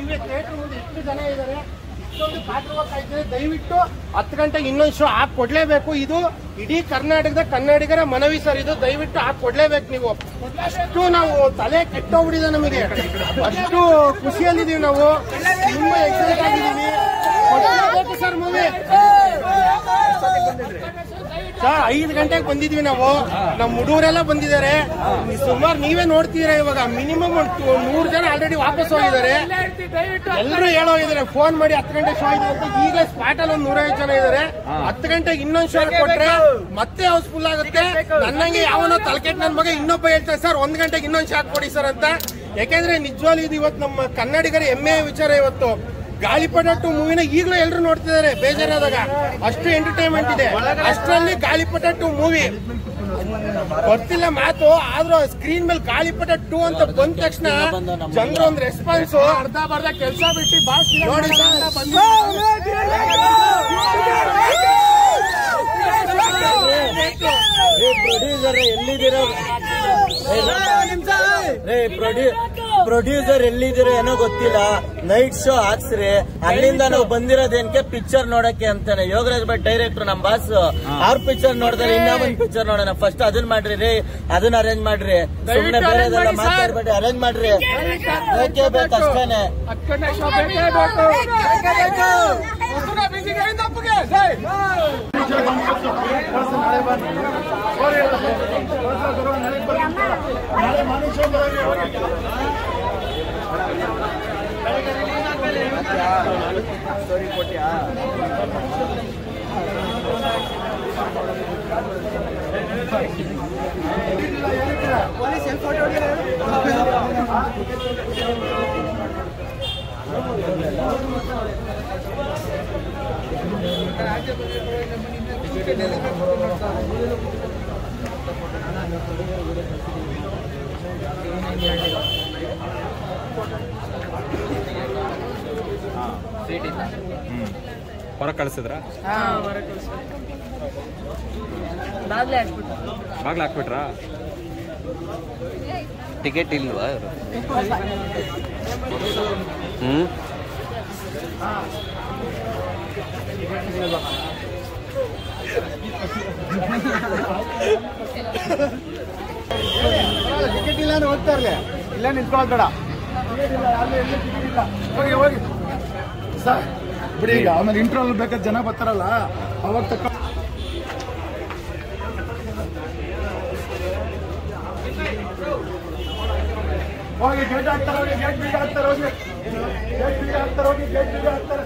ನೀವೇ ಥಿಯೇಟರ್ ಮುಂದೆ ಎಷ್ಟು ಜನ ಇದ್ದಾರೆ ಇಷ್ಟೊಂದು ಕಾತುರವಾಗಿ ಕಾಯ್ತಿದೆ ದಯವಿಟ್ಟು ಹತ್ತು ಗಂಟೆಗೆ ಇನ್ನೊಂದು ಶೋ ಹಾಕಿ ಕೊಡ್ಲೇಬೇಕು ಇದು ಇಡೀ ಕರ್ನಾಟಕದ ಕನ್ನಡಿಗರ ಮನವಿ ಸರ್ ಇದು ದಯವಿಟ್ಟು ಹಾಕಿ ಕೊಡ್ಲೇಬೇಕು ನೀವು ಅಷ್ಟು ನಾವು ತಲೆ ಕೆಟ್ಟೋಗ್ಬಿಟ್ಟಿದೆ ನಮಗೆ ಅಷ್ಟು ಖುಷಿಯಲ್ಲಿದ್ದೀವಿ ನಾವು ತುಂಬಾ ಎಕ್ಸೈಟ್ ಆಗಿದ್ದೀವಿ ಕೊಡ್ಲೇಬೇಕು ಸರ್ ಮೂವಿ ಸರ್ ಐದು ಗಂಟೆಗೆ ಬಂದಿದ್ವಿ ನಾವು ನಮ್ಮ ಹುಡುಗರೆಲ್ಲ ಬಂದಿದ್ದಾರೆ ಸುಮಾರು ನೀವೇ ನೋಡ್ತೀರಾ ಇವಾಗ ಮಿನಿಮಮ್ ಒಂದು ನೂರು ಜನ ಆಲ್ರೆಡಿ ವಾಪಸ್ ಹೋಗಿದ್ದಾರೆ ಎಲ್ಲರೂ ಹೇಳೋಗಿದ್ದಾರೆ ಫೋನ್ ಮಾಡಿ ಹತ್ತು ಗಂಟೆ ಶೋ ಇದೆ ಅಂತ ಈಗ ಸ್ಪಾಟ್ ಅಲ್ಲಿ ಒಂದು ನೂರೈವತ್ತು ಜನ ಇದ್ದಾರೆ ಹತ್ತು ಗಂಟೆಗೆ ಇನ್ನೊಂದು ಶೋ ಕೊಟ್ರೆ ಮತ್ತೆ ಹೌಸ್ಫುಲ್ ಆಗುತ್ತೆ ನನ್ನಂಗೆ ಯಾವನೋ ತಲಕೆಟ್ ನನ್ನ ಮಗ ಇನ್ನೊಬ್ಬ ಹೇಳ್ತಾರೆ ಸರ್ ಒಂದ್ ಗಂಟೆಗೆ ಇನ್ನೊಂದು ಶಾಕ್ ಕೊಡಿ ಸರ್ ಅಂತ ಯಾಕೆಂದ್ರೆ ನಿಜವಾಗ್ಲೂ ಇದು ಇವತ್ತು ನಮ್ಮ ಕನ್ನಡಿಗರ ಹೆಮ್ಮೆಯ ವಿಚಾರ ಇವತ್ತು ಗಾಳಿಪಟ ಟು ಮೂವಿನ ಈಗಲೂ ಎಲ್ಲರೂ ನೋಡ್ತಿದ್ದಾರೆ ಬೇಜಾರಾದಾಗ ಅಷ್ಟು ಎಂಟರ್ಟೈನ್ಮೆಂಟ್ ಇದೆ ಅಷ್ಟರಲ್ಲಿ ಗಾಳಿಪಟ ಟು ಮೂವಿ ಗೊತ್ತಿಲ್ಲ ಮಾತು ಆದ್ರೂ ಸ್ಕ್ರೀನ್ ಮೇಲೆ ಗಾಳಿಪಟ ಟೂ ಅಂತ ಬಂದ ತಕ್ಷಣ ಜನರ ಒಂದು ರೆಸ್ಪಾನ್ಸ್ ಅರ್ಧ ಬರ್ಧ ಕೆಲಸ ಬಿಟ್ಟು ನೋಡಿ ಪ್ರೊಡ್ಯೂಸರ್ ಎಲ್ಲಿದ್ದೀರೋ ರೇ ಪ್ರೊಡ್ಯೂಸರ್ ಎಲ್ಲಿದ್ದೀರೋ ಏನೋ ಗೊತ್ತಿಲ್ಲ ನೈಟ್ ಶೋ ಹಾಕ್ಸ್ರಿ ಅಲ್ಲಿಂದ ನಾವು ಬಂದಿರೋದೇನ್ಕೆ ಪಿಕ್ಚರ್ ನೋಡಕ್ಕೆ ಅಂತಾನೆ ಯೋಗರಾಜ್ ಭಟ್ ಡೈರೆಕ್ಟರ್ ನಮ್ ಬಾಸ್ ಅವ್ರ ಪಿಕ್ಚರ್ ನೋಡಿದ್ರೆ ಇನ್ನ ಒಂದ್ ಪಿಕ್ಚರ್ ನೋಡೋಣ ಫಸ್ಟ್ ಅದನ್ನ ಮಾಡ್ರಿ ರೀ ಅದನ್ನ ಅರೇಂಜ್ ಮಾಡ್ರಿ ಸುಮ್ನೆ ಬೇರೆದೆಲ್ಲ ಮಾತಾಡ್ಬೇಡಿ ಅರೇಂಜ್ ಮಾಡ್ರಿ ಬೇಕೇ ಬೇಕು ಅಷ್ಟೇನೆ ಹೊರಗೆ ಕಳಿಸಿದ್ರ ಬಾಗ್ಲೇ ಹಾಕ್ಬಿಟ್ಟು ಬಾಗ್ಲ ಹಾಕ್ಬಿಟ್ರಾ ಟಿಕೆಟ್ ಇಲ್ವಾ ಹ್ಮ್ ಟಿಕೆಟ್ ಇಲ್ಲ ಅಂದ್ರೆ ಹೋಗ್ತಾ ಇರ್ಲಿ ಇಲ್ಲ ನಿಂತ್ಕೊಳ್ಳೋದು ಬೇಡ ಹೋಗಿ ಹೋಗಿ ಸರ್ ಬಿಡಿ ಈಗ ಆಮೇಲೆ ಇಂಟ್ರೋಲ್ ಬೇಕಾದ ಜನ ಬರ್ತಾರಲ್ಲ ಅವಾಗ ತಕ್ಕ ಹೋಗಿ ಗೇಟ್ ಹಾಕ್ತಾರೆ ಹೋಗಿ ಗೇಟ್ ಬೀಗ ಹಾಕ್ತಾರೆ ಹೋಗಿ ಗೇಟ್ ಬೀಗ ಹಾಕ್ತಾರೆ ಹೋಗಿ ಗೇಟ್ ಬೀಗ ಹಾಕ್ತಾರೆ